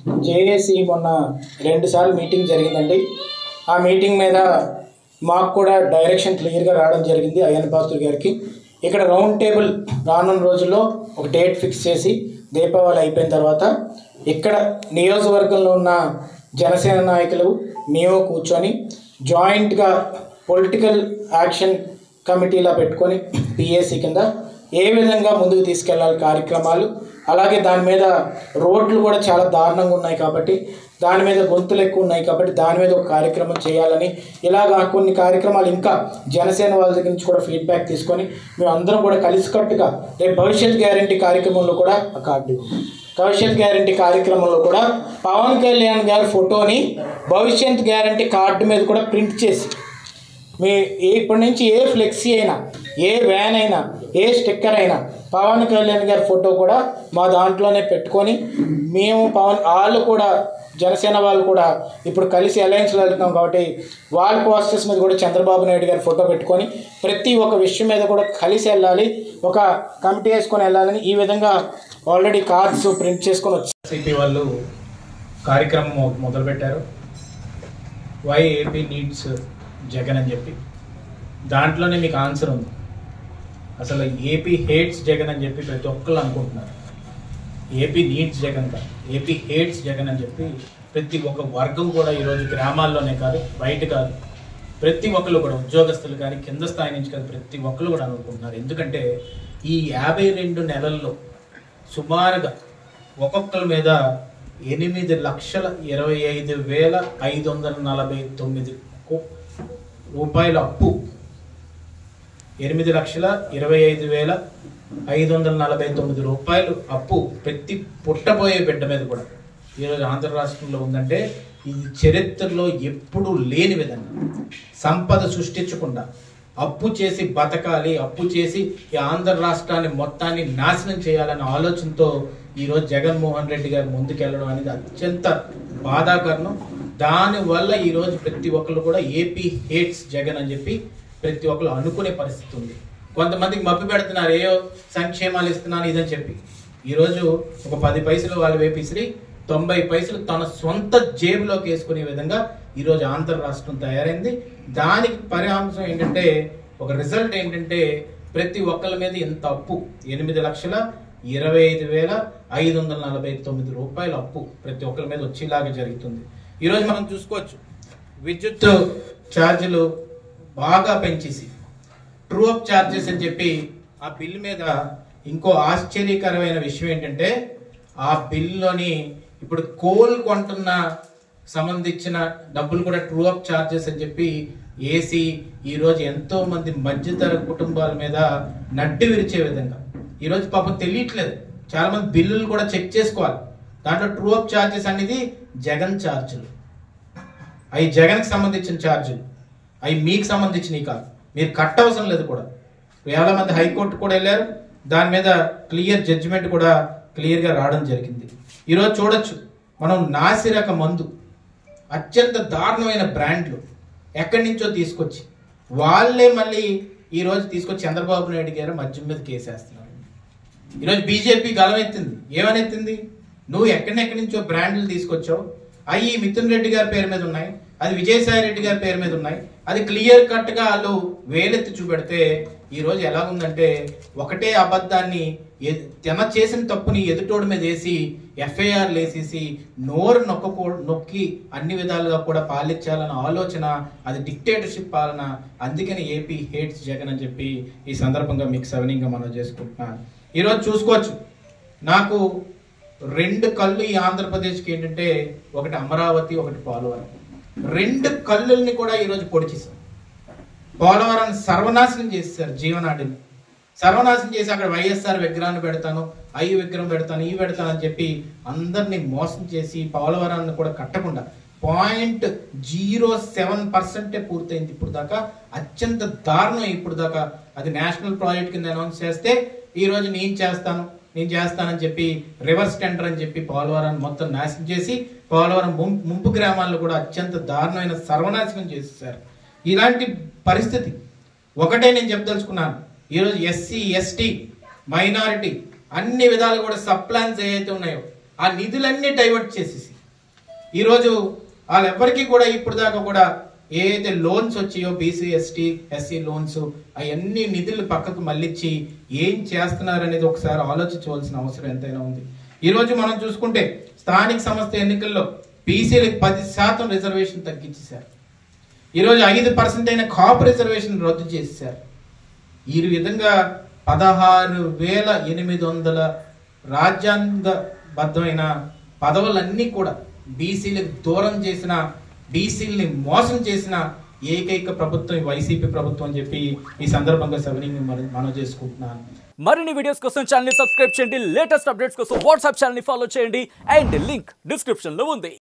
JAC మొన్న రెండుసార్లు meeting జరిగిందండి ఆ మీటింగ్ మీద మాకు కూడా డైరెక్షన్ క్లియర్గా రావడం జరిగింది అయ్యన్ పాత్ర గారికి ఇక్కడ రౌండ్ టేబుల్ రానున్న రోజుల్లో ఒక డేట్ ఫిక్స్ చేసి దీపావళి అయిపోయిన తర్వాత ఇక్కడ నియోజకవర్గంలో ఉన్న జనసేన నాయకులు మేము కూర్చొని జాయింట్గా పొలిటికల్ యాక్షన్ కమిటీలా పెట్టుకొని పిఏసీ కింద ఏ విధంగా ముందుకు తీసుకెళ్ళాలి కార్యక్రమాలు అలాగే దాని మీద రోడ్లు కూడా చాలా దారుణంగా ఉన్నాయి కాబట్టి దాని మీద గొంతులు ఎక్కువ ఉన్నాయి కాబట్టి దాని మీద ఒక కార్యక్రమం చేయాలని ఇలాగా కొన్ని కార్యక్రమాలు ఇంకా జనసేన వాళ్ళ దగ్గర నుంచి కూడా ఫీడ్బ్యాక్ తీసుకొని మేము అందరం కూడా కలిసికట్టుగా రేపు భవిష్యత్ గ్యారంటీ కార్యక్రమంలో కూడా ఆ కార్డు ఇవ్వండి. భవిష్యత్ గ్యారంటీ కార్యక్రమంలో కూడా పవన్ కళ్యాణ్ గారి ఫోటోని భవిష్యత్ గ్యారంటీ కార్డు మీద కూడా ప్రింట్ చేసి మీ ఏ- ఇప్పటి నుంచి ఏ ఫ్లెక్సీ అయినా ఏ వ్యాన్ అయినా ఏ స్టిక్కర్ అయినా పవన్ కళ్యాణ్ గారి ఫోటో కూడా మా దాంట్లోనే పెట్టుకొని మేము పవన్ వాళ్ళు కూడా జనసేన వాళ్ళు కూడా ఇప్పుడు కలిసి అలయన్స్లో వెళ్తున్నాం కాబట్టి వాళ్ళ పోస్టర్స్ మీద కూడా చంద్రబాబు నాయుడు గారి ఫోటో పెట్టుకొని ప్రతి ఒక్క విషయం మీద కూడా కలిసి వెళ్ళాలి ఒక కమిటీ వేసుకొని వెళ్ళాలని ఈ విధంగా ఆల్రెడీ కార్డ్స్ ప్రింట్ చేసుకొని వచ్చి సిపి వాళ్ళు కార్యక్రమం మొ- మొదలుపెట్టారు వై ఏపీ నీడ్స్ జగన్ అని చెప్పి దాంట్లోనే మీకు ఆన్సర్ ఉంది అసలు ఏపీ హేట్స్ జగన్ అని చెప్పి ప్రతి ఒక్కళ్ళు అనుకుంటున్నారు ఏపీ నీడ్స్ జగన్ కాదు ఏపీ హేట్స్ జగన్ అని చెప్పి ప్రతి ఒక్క వర్గం కూడా ఈరోజు గ్రామాల్లోనే కాదు బయట కాదు ప్రతి ఒక్కరు కూడా ఉద్యోగస్తులు కానీ కింద స్థాయి నుంచి కాదు ప్రతి ఒక్కరు కూడా అనుకుంటున్నారు ఎందుకంటే ఈ యాభై రెండు నెలల్లో సుమారుగా ఒక్కొక్కరి మీద ఎనిమిది లక్షల ఇరవై ఐదు వేల ఐదు వందల నలభై తొమ్మిది కో- రూపాయల అప్పు ఎనిమిది లక్షల ఇరవై ఐదు వేల ఐదు వందల నలభై తొమ్మిది రూపాయలు అప్పు ప్రతి పుట్టబోయే బిడ్డ మీద కూడా ఈరోజు ఆంధ్ర రాష్ట్రంలో ఉందంటే ఇది చరిత్రలో ఎప్పుడూ లేని విధంగా సంపద సృష్టించకుండా అప్పు చేసి బతకాలి అప్పు చేసి ఈ ఆంధ్ర రాష్ట్రాన్ని మొత్తాన్ని నాశనం చేయాలనే ఆలోచనతో ఈరోజు జగన్మోహన్ రెడ్డి గారు ముందుకెళ్ళడం అనేది అత్యంత బాధాకరణం దానివల్ల ఈరోజు ప్రతి ఒక్కరు కూడా ఏపీ హేట్స్ జగన్ అని చెప్పి ప్రతి ఒక్కరు అనుకునే పరిస్థితి ఉంది కొంతమందికి మభ్య పెడుతున్నారు ఏయో సంక్షేమాలు ఇస్తున్నాను ఇదని చెప్పి ఈరోజు ఒక పది పైసలు వాళ్ళ వైపు ఇసిరి తొంభై పైసలు తన సొంత జేబులోకి వేసుకునే విధంగా ఈరోజు ఆంధ్ర రాష్ట్రం తయారైంది దానికి పరిహాంశం ఏంటంటే ఒక రిజల్ట్ ఏంటంటే ప్రతి ఒక్కరి మీద ఇంత అప్పు ఎనిమిది లక్షల ఇరవై ఐదు వేల ఐదు వందల నలభై తొమ్మిది రూపాయల అప్పు ప్రతి ఒక్కరి మీద వచ్చేలాగా జరుగుతుంది ఈరోజు మనం చూసుకోవచ్చు విద్యుత్ ఛార్జీలు బాగా పెంచేసి ట్రూ అప్ ఛార్జెస్ అని చెప్పి ఆ బిల్ మీద ఇంకో ఆశ్చర్యకరమైన విషయం ఏంటంటే ఆ బిల్లులోని ఇప్పుడు కోల్ కొంటున్న సంబంధించిన డబ్బులు కూడా ట్రూ అప్ ఛార్జెస్ అని చెప్పి ఏసీ ఈ రోజు ఎంతో మంది మధ్యతర కుటుంబాల మీద నడ్డి విరిచే విధంగా ఈ రోజు పాపం తెలియట్లేదు చాలా మంది బిల్లులు కూడా చెక్ చేసుకోవాలి దాంట్లో ట్రూ అప్ ఛార్జెస్ అనేది జగన్ ఛార్జీలు అవి జగన్కి సంబంధించిన ఛార్జీలు అవి మీకు సంబంధించినవి కాదు మీరు కట్టవసరం లేదు కూడా వేల మంది హైకోర్టు కూడా వెళ్ళారు దాని మీద క్లియర్ జడ్జిమెంట్ కూడా క్లియర్గా రావడం జరిగింది ఈరోజు చూడొచ్చు మనం నాసిరక మందు అత్యంత దారుణమైన బ్రాండ్లు ఎక్కడి నుంచో తీసుకొచ్చి వాళ్ళే మళ్ళీ ఈరోజు తీసుకొచ్చి చంద్రబాబు నాయుడు గారు మద్యం మీద కేసేస్తున్నారు ఈరోజు బీజేపీ గలమెత్తింది ఏమనెత్తింది నువ్వు ఎక్కడెక్కడి నుంచో బ్రాండ్లు తీసుకొచ్చావు అవి మిథున్ రెడ్డి గారి పేరు మీద ఉన్నాయి అది విజయసాయి రెడ్డి గారి పేరు మీద ఉన్నాయి అది క్లియర్ కట్ గా వాళ్ళు వేలెత్తి చూపెడితే ఈ రోజు ఎలా ఉందంటే ఒకటే అబద్ధాన్ని ఎ- తన చేసిన తప్పుని ఎదుటోడి మీద వేసి ఎఫ్ఐఆర్ వేసేసి నోరు నొక్కకూ నొక్కి అన్ని విధాలుగా కూడా పాలించాలన్న ఆలోచన అది డిక్టేటర్షిప్ పాలన అందుకని ఏపీ హేట్స్ జగన్ అని చెప్పి ఈ సందర్భంగా మీకు సవనీయంగా మనం చేసుకుంటున్నాను ఈరోజు చూసుకోవచ్చు నాకు రెండు కళ్ళు ఈ ఆంధ్రప్రదేశ్కి ఏంటంటే ఒకటి అమరావతి ఒకటి పోలవరం రెండు కళ్ళుల్ని కూడా ఈరోజు పొడిచేశారు పోలవరాన్ని సర్వనాశనం చేశారు జీవనాడిని సర్వనాశనం చేసి అక్కడ వైఎస్ఆర్ విగ్రహాన్ని పెడతాను ఐ విగ్రహం పెడతాను ఈ పెడతాను అని చెప్పి అందరినీ మోసం చేసి పోలవరాన్ని కూడా కట్టకుండా పాయింట్ జీరో సెవెన్ పర్సెంటే పూర్తయింది ఇప్పుడు దాకా అత్యంత దారుణం ఇప్పుడు దాకా అది నేషనల్ ప్రాజెక్ట్ కింద అనౌన్స్ చేస్తే ఈ రోజు నేను చేస్తాను నేను చేస్తానని చెప్పి రివర్స్ టెండర్ అని చెప్పి పోలవరాన్ని మొత్తం నాశనం చేసి పోలవరం ముం- ముంపు గ్రామాల్లో కూడా అత్యంత దారుణమైన సర్వనాశనం చేసేసారు ఇలాంటి పరిస్థితి ఒకటే నేను చెప్పదలుచుకున్నాను ఈరోజు ఎస్సీ ఎస్టీ మైనారిటీ అన్ని విధాలు కూడా సబ్ ప్లాన్స్ ఏవైతే ఉన్నాయో ఆ నిధులన్నీ డైవర్ట్ చేసేసి ఈరోజు వాళ్ళెవ్వరికీ కూడా ఇప్పుడు దాకా కూడా ఏదైతే లోన్స్ వచ్చాయో బీసీ ఎస్టీ ఎస్సీ లోన్స్ అవన్నీ నిధులు పక్కకు మళ్ళించి ఏం చేస్తున్నారు అనేది ఒకసారి ఆలోచించవలసిన అవసరం ఎంతైనా ఉంది ఈరోజు మనం చూసుకుంటే స్థానిక సంస్థ ఎన్నికల్లో బీసీలకు పది శాతం రిజర్వేషన్ తగ్గించేశారు ఈరోజు ఐదు పర్సెంట్ అయిన కాపు రిజర్వేషన్ రద్దు చేశారు ఈ విధంగా పదహారు వేల ఎనిమిది వందల రాజ్యాంగబద్ధమైన పదవులన్నీ కూడా బీసీలకు దూరం చేసిన బీసీలని మోసం చేసిన ఏకైక ప్రభుత్వం ఈ వైసీపీ ప్రభుత్వం అని చెప్పి ఈ సందర్భంగా సవినీయంగా మనం మనం చేసుకుంటున్నాను మరిన్ని వీడియోస్ కోసం ఛానల్ ని సబ్స్క్రైబ్ చేయండి లేటెస్ట్ అప్డేట్స్ కోసం వాట్సాప్ ఛానల్ ని ఫాలో చేయండి అండ్ లింక్ డిస్క్రిప్షన్ లో ఉంది